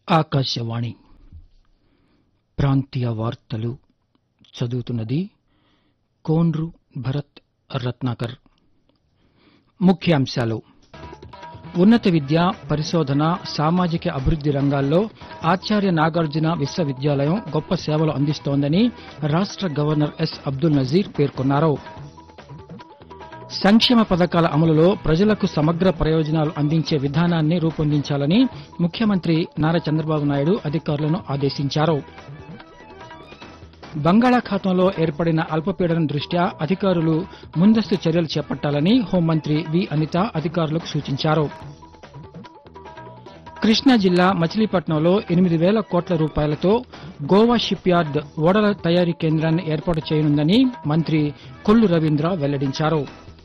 ఆకాశవాణి ప్రాంతీయ వార్తలు చదువుతున్నది కోన్రు భరత్ రత్నాకర్ ముఖ్యాంశాలు ఉన్నత విద్య పరిశోధన సామాజిక అభివృద్ది రంగాల్లో ఆచార్య నాగార్జున విశ్వవిద్యాలయం గొప్ప సేవలు అందిస్తోందని రాష్ట గవర్నర్ ఎస్ అబ్దుల్ నజీర్ పేర్కొన్నారు సంక్షేమ పథకాల అమలులో ప్రజలకు సమగ్ర ప్రయోజనాలు అందించే విధానాన్ని రూపొందించాలని ముఖ్యమంత్రి నారా చంద్రబాబు నాయుడు అధికారులను ఆదేశించారు బంగాళాఖాతంలో ఏర్పడిన అల్పపీడనం దృష్ట్యా అధికారులు ముందస్తు చర్యలు చేపట్టాలని హోంమంత్రి వి అనిత అధికారులకు సూచించారు కృష్ణా జిల్లా మచిలీపట్నంలో ఎనిమిది వేల కోట్ల రూపాయలతో గోవా షిప్ యార్డ్ ఓడల తయారీ కేంద్రాన్ని ఏర్పాటు చేయనుందని మంత్రి కొల్లు రవీంద్ర వెల్లడించారు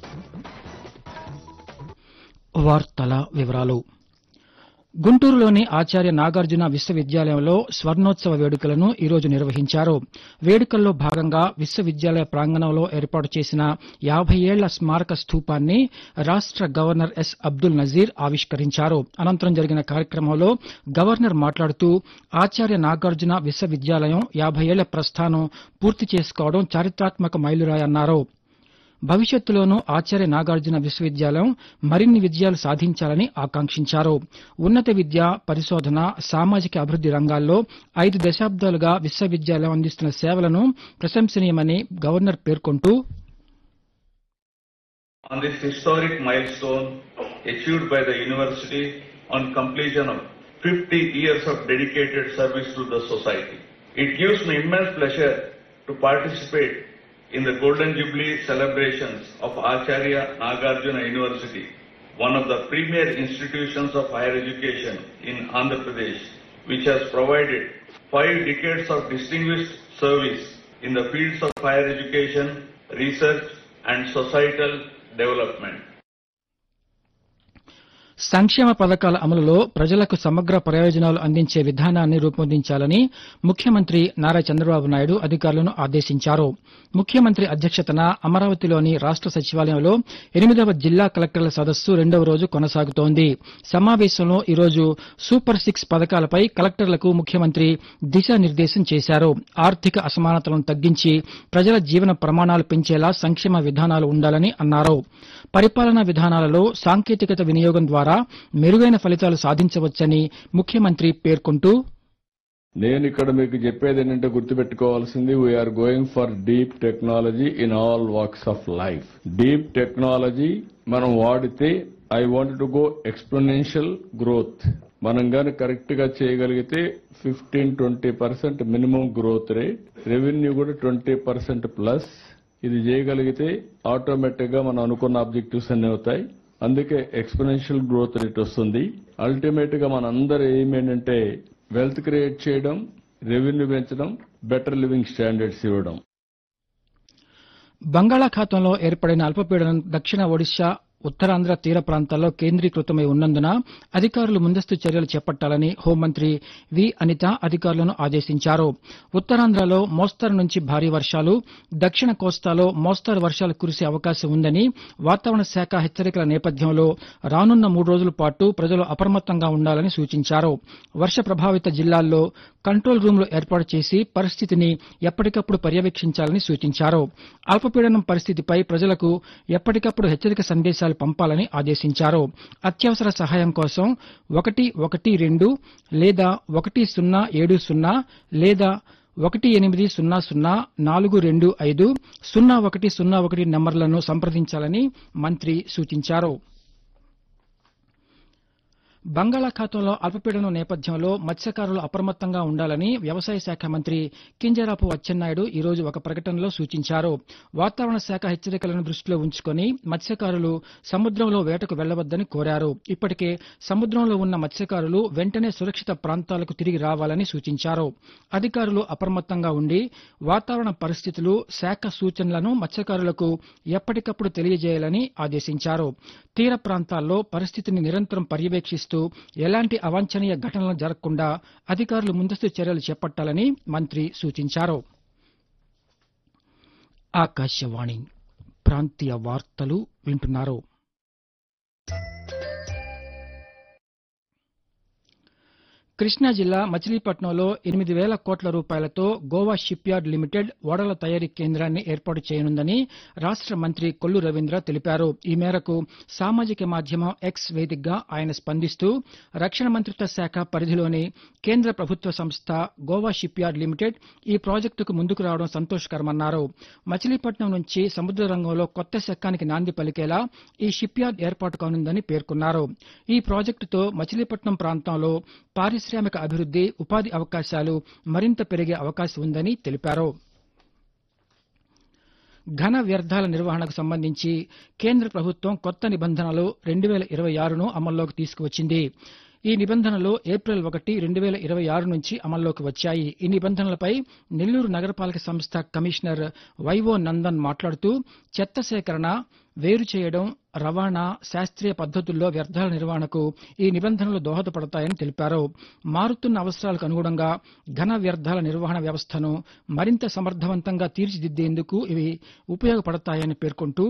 వార్తల వివరాలు గుంటూరులోని ఆచార్య నాగార్జున విశ్వవిద్యాలయంలో స్వర్ణోత్సవ వేడుకలను ఈరోజు నిర్వహించారు వేడుకల్లో భాగంగా విశ్వవిద్యాలయ ప్రాంగణంలో ఏర్పాటు చేసిన యాబై ఏళ్ల స్మారక స్థూపాన్ని రాష్ట గవర్నర్ ఎస్ అబ్దుల్ నజీర్ ఆవిష్కరించారు అనంతరం జరిగిన కార్యక్రమంలో గవర్నర్ మాట్లాడుతూ ఆచార్య నాగార్జున విశ్వవిద్యాలయం యాబై ఏళ్ల ప్రస్థానం పూర్తి చేసుకోవడం చారిత్రాత్మక మైలురాయన్నారు భవిష్యత్తులోనూ ఆచార్య నాగార్జున విశ్వవిద్యాలయం మరిన్ని విజయాలు సాధించాలని ఆకాంక్షించారు ఉన్నత విద్య పరిశోధన సామాజిక అభివృద్ది రంగాల్లో ఐదు దశాబ్దాలుగా విశ్వవిద్యాలయం అందిస్తున్న సేవలను ప్రశంసనీయమని గవర్నర్ పేర్కొంటూ on this historic milestone achieved by the university on completion of 50 years of dedicated service to the society. It gives me immense pleasure to participate in the Golden Jubilee celebrations of Acharya Nagarjuna University, one of the premier institutions of higher education in Andhra Pradesh, which has provided five decades of distinguished service in the fields of higher education, research, and societal development. సంక్షేమ పథకాల అమలులో ప్రజలకు సమగ్ర ప్రయోజనాలు అందించే విధానాన్ని రూపొందించాలని ముఖ్యమంత్రి నారా చంద్రబాబు నాయుడు అధికారులను ఆదేశించారు ముఖ్యమంత్రి అధ్యక్షతన అమరావతిలోని రాష్ట సచివాలయంలో ఎనిమిదవ జిల్లా కలెక్టర్ల సదస్సు రెండవ రోజు కొనసాగుతోంది సమావేశంలో ఈరోజు సూపర్ సిక్స్ పథకాలపై కలెక్టర్లకు ముఖ్యమంత్రి దిశానిర్దేశం చేశారు ఆర్థిక అసమానతలను తగ్గించి ప్రజల జీవన ప్రమాణాలు పెంచేలా సంక్షేమ విధానాలు ఉండాలని అన్నారు పరిపాలనా విధానాలలో సాంకేతికత వినియోగం ద్వారా మెరుగైన ఫలితాలు సాధించవచ్చని ముఖ్యమంత్రి పేర్కొంటూ నేను ఇక్కడ మీకు చెప్పేది ఏంటంటే గుర్తుపెట్టుకోవాల్సింది we are going for deep technology in all walks of life deep technology మనం వాడితే I want to go exponential growth మనం గాని కరెక్ట్ గా చేయగలిగితే fifteen twenty percent minimum growth rate revenue కూడా ట్వంటీ పర్సెంట్ ప్లస్ ఇది చేయగలిగితే ఆటోమేటిక్ గా మనం అనుకున్న ఆబ్జెక్టివ్స్ అన్ని అవుతాయి అందుకే ఎక్స్పోనెన్షియల్ గ్రోత్ రేట్ వస్తుంది అల్టిమేట్ గా మనందరూ ఎయిమ్ ఏంటంటే వెల్త్ క్రియేట్ చేయడం రెవెన్యూ పెంచడం బెటర్ లివింగ్ స్టాండర్డ్స్ ఇవ్వడం బంగాళాఖాతంలో ఏర్పడిన అల్పపీడనం దక్షిణ ఒడిశా ఉత్తరాంధ్ర తీర ప్రాంతాల్లో కేంద్రీకృతమై ఉన్నందున అధికారులు ముందస్తు చర్యలు చేపట్టాలని హోంమంత్రి వి అనిత అధికారులను ఆదేశించారు ఉత్తరాంధ్రలో మోస్తరు నుంచి భారీ వర్షాలు దక్షిణ కోస్తాలో మోస్తరు వర్షాలు కురిసే అవకాశం ఉందని వాతావరణ శాఖ హెచ్చరికల నేపథ్యంలో రానున్న మూడు రోజుల పాటు ప్రజలు అప్రమత్తంగా ఉండాలని సూచించారు వర్ష ప్రభావిత జిల్లాల్లో కంట్రోల్ రూమ్లు ఏర్పాటు చేసి పరిస్థితిని ఎప్పటికప్పుడు పర్యవేక్షించాలని సూచించారు అల్పపీడనం పరిస్థితిపై ప్రజలకు ఎప్పటికప్పుడు హెచ్చరిక సందేశాలు పంపాలని ఆదేశించారు అత్యవసర సహాయం కోసం ఒకటి ఒకటి రెండు లేదా ఒకటి సున్నా ఏడు సున్నా లేదా ఒకటి ఎనిమిది సున్నా సున్నా నాలుగు రెండు ఐదు సున్నా ఒకటి సున్నా ఒకటి నంబర్లను సంప్రదించాలని మంత్రి సూచించారు బంగాళాఖాతంలో అల్పపీడనం నేపథ్యంలో మత్స్యకారులు అప్రమత్తంగా ఉండాలని వ్యవసాయ శాఖ మంత్రి కింజరాపు అచ్చెన్నాయుడు ఈ రోజు ఒక ప్రకటనలో సూచించారు వాతావరణ శాఖ హెచ్చరికలను దృష్టిలో ఉంచుకొని మత్స్యకారులు సముద్రంలో వేటకు వెళ్లవద్దని కోరారు ఇప్పటికే సముద్రంలో ఉన్న మత్స్యకారులు వెంటనే సురక్షిత ప్రాంతాలకు తిరిగి రావాలని సూచించారు అధికారులు అప్రమత్తంగా ఉండి వాతావరణ పరిస్థితులు శాఖ సూచనలను మత్స్యకారులకు ఎప్పటికప్పుడు తెలియజేయాలని ఆదేశించారు తీర ప్రాంతాల్లో పరిస్థితిని నిరంతరం పర్యవేక్షిస్తూ ఎలాంటి అవాంఛనీయ ఘటనలు జరగకుండా అధికారులు ముందస్తు చర్యలు చేపట్టాలని మంత్రి సూచించారు ఆకాశవాణి ప్రాంతీయ వార్తలు వింటున్నారు కృష్ణా జిల్లా మచిలీపట్నంలో ఎనిమిది వేల కోట్ల రూపాయలతో గోవా షిప్ యార్డ్ లిమిటెడ్ ఓడల తయారీ కేంద్రాన్ని ఏర్పాటు చేయనుందని రాష్ట మంత్రి కొల్లు రవీంద్ర తెలిపారు ఈ మేరకు సామాజిక మాధ్యమం ఎక్స్ వేదికగా ఆయన స్పందిస్తూ రక్షణ మంత్రిత్వ శాఖ పరిధిలోని కేంద్ర ప్రభుత్వ సంస్థ గోవా షిప్ యార్డ్ లిమిటెడ్ ఈ ప్రాజెక్టుకు ముందుకు రావడం సంతోషకరమన్నారు మచిలీపట్నం నుంచి సముద్ర రంగంలో కొత్త శకానికి నాంది పలికేలా ఈ షిప్ యార్డ్ ఏర్పాటు కానుందని పేర్కొన్నారు ఈ ప్రాజెక్టుతో మచిలీపట్నం ప్రాంతంలో పారిశ్రామిక అభివృద్ది ఉపాధి అవకాశాలు మరింత పెరిగే అవకాశం ఉందని తెలిపారు ఘన వ్యర్థాల నిర్వహణకు సంబంధించి కేంద్ర ప్రభుత్వం కొత్త నిబంధనలు రెండు వేల ఇరవై ఆరును అమల్లోకి తీసుకువచ్చింది ఈ నిబంధనలు ఏప్రిల్ ఒకటి రెండు వేల ఇరవై ఆరు నుంచి అమల్లోకి వచ్చాయి ఈ నిబంధనలపై నెల్లూరు నగరపాలక సంస్థ కమిషనర్ వైవో నందన్ మాట్లాడుతూ చెత్త సేకరణ వేరు చేయడం రవాణా శాస్త్రీయ పద్దతుల్లో వ్యర్థాల నిర్వహణకు ఈ నిబంధనలు దోహదపడతాయని తెలిపారు మారుతున్న అవసరాలకు అనుగుణంగా ఘన వ్యర్థాల నిర్వహణ వ్యవస్థను మరింత సమర్థవంతంగా తీర్చిదిద్దేందుకు ఇవి ఉపయోగపడతాయని పేర్కొంటూ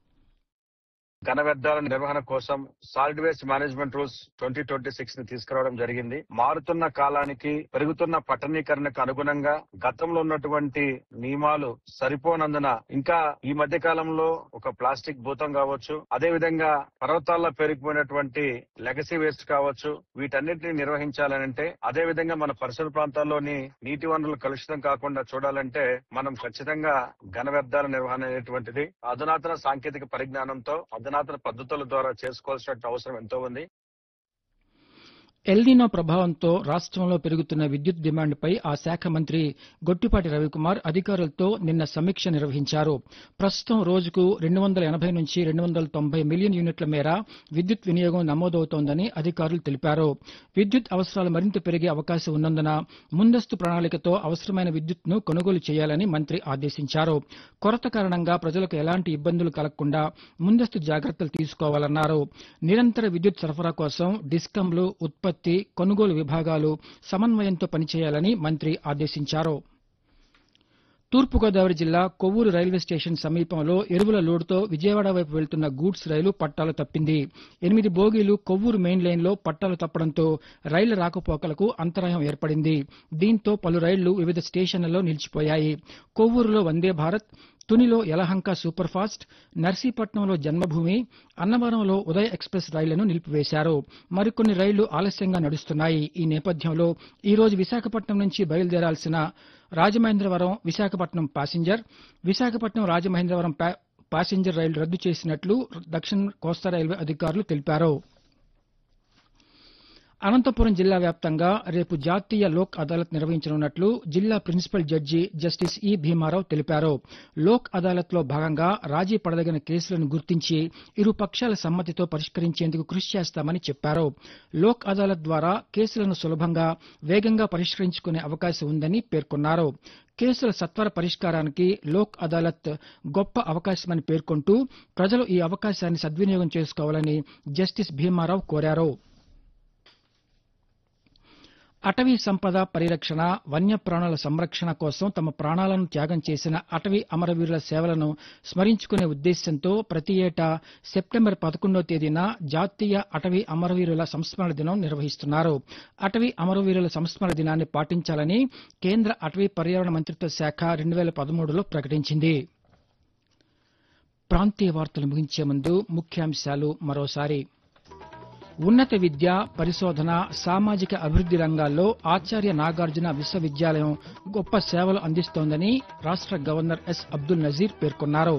ఘన వ్యర్థాల నిర్వహణ కోసం solid waste management rules twenty twenty six ని తీసుకురావడం జరిగింది మారుతున్న కాలానికి పెరుగుతున్న పట్టణీకరణకు అనుగుణంగా గతంలో ఉన్నటువంటి నియమాలు సరిపోనందున ఇంకా ఈ మధ్య కాలంలో ఒక ప్లాస్టిక్ భూతం కావచ్చు అదే విధంగా పర్వతాల్లో పెరిగిపోయినటువంటి లెగసీ వేస్ట్ కావచ్చు వీటన్నిటిని నిర్వహించాలనంటే అదే విధంగా మన పరిసర ప్రాంతాల్లోని నీటి వనరులు కలుషితం కాకుండా చూడాలంటే మనం ఖచ్చితంగా ఘన వ్యర్థాల నిర్వహణ అనేటువంటిది అధునాతన సాంకేతిక పరిజ్ఞానంతో అధునాతన పద్ధతుల ద్వారా చేసుకోవాల్సిన అవసరం ఎంతో ఉంది ఎల్నినో ప్రభావంతో రాష్ట్రంలో పెరుగుతున్న విద్యుత్ డిమాండ్పై ఆ శాఖ మంత్రి గొట్టిపాటి రవికుమార్ అధికారులతో నిన్న సమీక్ష నిర్వహించారు ప్రస్తుతం రోజుకు రెండు వందల ఎనభై నుంచి రెండు వందల తొంభై మిలియన్ యూనిట్ల మేర విద్యుత్ వినియోగం నమోదవుతోందని అధికారులు తెలిపారు విద్యుత్ అవసరాలు మరింత పెరిగే అవకాశం ఉన్నందున ముందస్తు ప్రణాళికతో అవసరమైన విద్యుత్ను కొనుగోలు చేయాలని మంత్రి ఆదేశించారు కొరత కారణంగా ప్రజలకు ఎలాంటి ఇబ్బందులు కలగకుండా ముందస్తు జాగ్రత్తలు తీసుకోవాలన్నారు నిరంతర విద్యుత్ సరఫరా కోసం డిస్కంలు ఉత్పత్తి కొనుగోలు విభాగాలు సమన్వయంతో పనిచేయాలని మంత్రి ఆదేశించారు తూర్పుగోదావరి జిల్లా కొవ్వూరు రైల్వే స్టేషన్ సమీపంలో ఎరువుల లోడుతో విజయవాడ వైపు వెళ్తున్న గూడ్స్ రైలు పట్టాలు తప్పింది ఎనిమిది బోగీలు కొవ్వూరు మెయిన్ లైన్లో పట్టాలు తప్పడంతో రైళ్ల రాకపోకలకు అంతరాయం ఏర్పడింది దీంతో పలు రైళ్లు వివిధ స్టేషన్లలో నిలిచిపోయాయి కొవ్వూరులో వందే భారత్ తునిలో యలహంక సూపర్ ఫాస్ట్ నర్సీపట్నంలో జన్మభూమి అన్నవరంలో ఉదయ్ ఎక్స్ప్రెస్ రైళ్లను నిలిపివేశారు మరికొన్ని రైళ్లు ఆలస్యంగా నడుస్తున్నాయి ఈ నేపథ్యంలో ఈ రోజు విశాఖపట్నం నుంచి బయలుదేరాల్సిన రాజమహేంద్రవరం విశాఖపట్నం ప్యాసింజర్ విశాఖపట్నం రాజమహేంద్రవరం ప్యా- ప్యాసింజర్ రైలు రద్దు చేసినట్లు దక్షిణ కోస్తా రైల్వే అధికారులు తెలిపారు అనంతపురం జిల్లా వ్యాప్తంగా రేపు జాతీయ లోక్ అదాలత్ నిర్వహించనున్నట్లు జిల్లా ప్రిన్సిపల్ జడ్జి జస్టిస్ ఈ భీమారావు తెలిపారు లోక్ అదాలత్ లో భాగంగా రాజీ పడదగిన కేసులను గుర్తించి ఇరు పక్షాల సమ్మతితో పరిష్కరించేందుకు కృషి చేస్తామని చెప్పారు లోక్ అదాలత్ ద్వారా కేసులను సులభంగా వేగంగా పరిష్కరించుకునే అవకాశం ఉందని పేర్కొన్నారు కేసుల సత్వర పరిష్కారానికి లోక్ అదాలత్ గొప్ప అవకాశమని పేర్కొంటూ ప్రజలు ఈ అవకాశాన్ని సద్వినియోగం చేసుకోవాలని జస్టిస్ భీమారావు కోరారు అటవీ సంపద పరిరక్షణ వన్యప్రాణుల సంరక్షణ కోసం తమ ప్రాణాలను త్యాగం చేసిన అటవీ అమరవీరుల సేవలను స్మరించుకునే ఉద్దేశ్యంతో ప్రతి ఏటా సెప్టెంబర్ పదకొండో తేదీన జాతీయ అటవీ అమరవీరుల సంస్మరణ దినం నిర్వహిస్తున్నారు అటవీ అమరవీరుల సంస్మరణ దినాన్ని పాటించాలని కేంద్ర అటవీ పర్యావరణ మంత్రిత్వ శాఖ రెండు వేల పదమూడులో ప్రకటించింది ప్రాంతీయ వార్తలు ముగించే ముందు ముఖ్యాంశాలు మరోసారి ఉన్నత విద్య పరిశోధన సామాజిక అభివృద్ది రంగాల్లో ఆచార్య నాగార్జున విశ్వవిద్యాలయం గొప్ప సేవలు అందిస్తోందని రాష్ట గవర్నర్ ఎస్ అబ్దుల్ నజీర్ పేర్కొన్నారు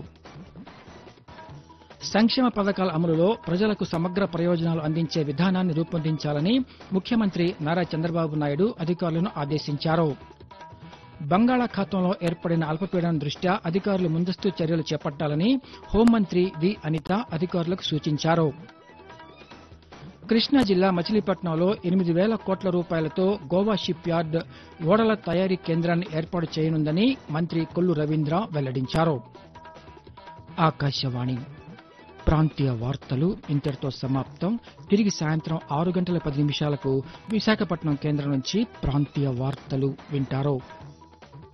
సంక్షేమ పథకాల అమలులో ప్రజలకు సమగ్ర ప్రయోజనాలు అందించే విధానాన్ని రూపొందించాలని ముఖ్యమంత్రి నారా చంద్రబాబు నాయుడు అధికారులను ఆదేశించారు బంగాళాఖాతంలో ఏర్పడిన అల్పపీడనం దృష్ట్యా అధికారులు ముందస్తు చర్యలు చేపట్టాలని హోంమంత్రి వి అనిత అధికారులకు సూచించారు కృష్ణా జిల్లా మచిలీపట్నంలో ఎనిమిది వేల కోట్ల రూపాయలతో గోవా షిప్ యార్డ్ ఓడల తయారీ కేంద్రాన్ని ఏర్పాటు చేయనుందని మంత్రి కొల్లు రవీంద్ర వెల్లడించారు ఆకాశవాణి ప్రాంతీయ వార్తలు ఇంతటితో సమాప్తం తిరిగి సాయంత్రం ఆరు గంటల పది నిమిషాలకు విశాఖపట్నం కేంద్రం నుంచి ప్రాంతీయ వార్తలు వింటారు